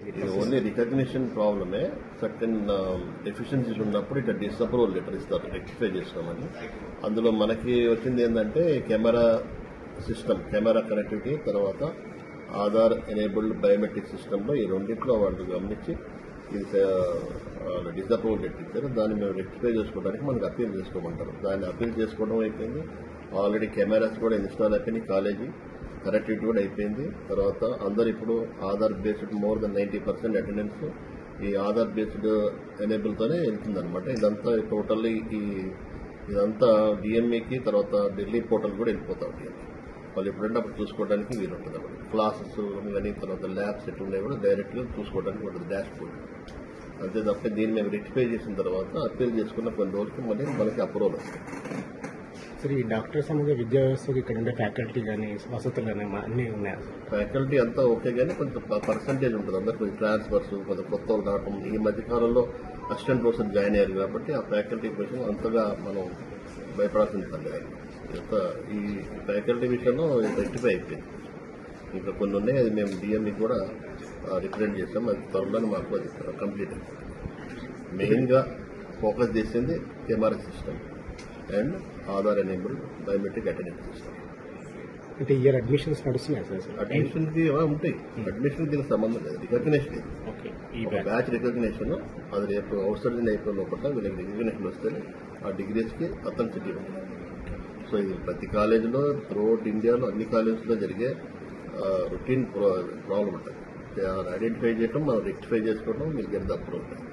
ఇది only recognition ప్రాబ్లమే certain deficiencies ఉన్నప్పుడు ఇట్లా డిసప్రూవల్ లెటర్ ఇస్తారు రెక్టిఫై చేసినామని అందులో మనకి వచ్చింది ఏంటంటే కెమెరా సిస్టమ్ కెమెరా కనెక్టివిటీ తర్వాత ఆధార్ ఎనేబుల్డ్ బయోమెట్రిక్ సిస్టంలో ఈ రెండింటిలో వాళ్ళు గమనించి ఇది డిసప్రూవల్ లెటర్ ఇచ్చారు దాన్ని మేము రెక్టిఫై చేసుకోవడానికి మనకు అప్పీల్ చేసుకోమంటారు దాన్ని అప్పీల్ చేసుకోవడం అయిపోయింది ఆల్రెడీ కెమెరాస్ కూడా ఇన్స్టాల్ అయిపోయినాయి కాలేజీ కనెక్టివిటీ కూడా అయిపోయింది తర్వాత అందరు ఇప్పుడు Aadhaar based more than ninety percent attendance ఈ ఆధార్ బేస్డ్ ఎనేబుల్తోనే వెళ్తుంది అనమాట ఇదంతా టోటల్లీ ఈ ఇదంతా డిఎంఏకి తర్వాత ఢిల్లీ పోర్టల్ కూడా వెళ్ళిపోతాం డిఎంఏ వాళ్ళు ఎప్పుడంటే అప్పుడు చూసుకోవడానికి వీలు ఉంటుంది అన్నమాట క్లాసెస్ ఇవన్నీ తర్వాత ల్యాబ్స్ ఎట్లా ఉన్నాయి కూడా డైరెక్ట్గా చూసుకోవడానికి ఉంటుంది డాష్ బోర్డ్ అంతే తప్ప దీన్ని మేము రెక్టిఫై చేసిన తర్వాత అప్పీల్ చేసుకున్న కొన్ని రోజులకి మళ్ళీ మనకి అప్రూవల్ వస్తుంది సార్ ఈ డాక్టర్ సమగ్ర విద్యా వ్యవస్థకి ఇక్కడ ఉండే ఫ్యాకల్టీ కానీ వసతులు కానీ మా- అన్నీ ఉన్నాయా సార్ ఫ్యాకల్టీ అంతా ఓకే కానీ కొంత పర్సంటేజ్ ఉంటుంది అందరు కొంచెం ట్రాన్స్ఫర్స్ కొంత కొత్త వాళ్ళు రావడం ఈ మధ్య కాలంలో అసిస్టెంట్ ప్రొఫెసర్ జాయిన్ అయ్యారు కాబట్టి ఆ ఫ్యాకల్టీ విషయం అంతగా మనం భయపడాల్సింది పని లేదు ఇంత ఈ ఫ్యాకల్టీ విషయంలో రెక్టిఫై అయిపోయింది ఇంకా కొన్ని ఉన్నాయి అది మేము డిఎంఈ కూడా రిప్రజెంట్ చేసాం అది త్వరలో మాకు అది కంప్లీట్ అయిపోయింది మెయిన్గా ఫోకస్ చేసింది camera system and Aadhaar enable biometric attendance system అంటే ఇయర్ అడ్మిషన్స్ నడుస్తున్నాయి సార్ సార్ అడ్మిషన్ కి ఏమైనా ఉంటాయి అడ్మిషన్ దీనికి సంబంధం లేదు రికగ్నేషన్ ఇది ఓకే ఈ ఒక బ్యాచ్ బ్యాచ్ రికగ్నేషన్ అది రేపు అవుట్సోర్సింగ్ అయిపోయిన లోపల వీళ్ళకి రికగ్నేషన్ వస్తే ఆ డిగ్రీస్ కి అథెంటిసిటీ ఉంటుంది సో ఇది ప్రతి కాలేజీలో త్రూఅవుట్ ఇండియాలో అన్ని కాలేజెస్లో జరిగే రొటీన్ ప్రాబ్లం ఉంటుంది ఐడెంటిఫై చేయడం మనం రెక్టిఫై చేసుకోవడం మీకు ఎంత అప్రూవ్ ఉంటుంది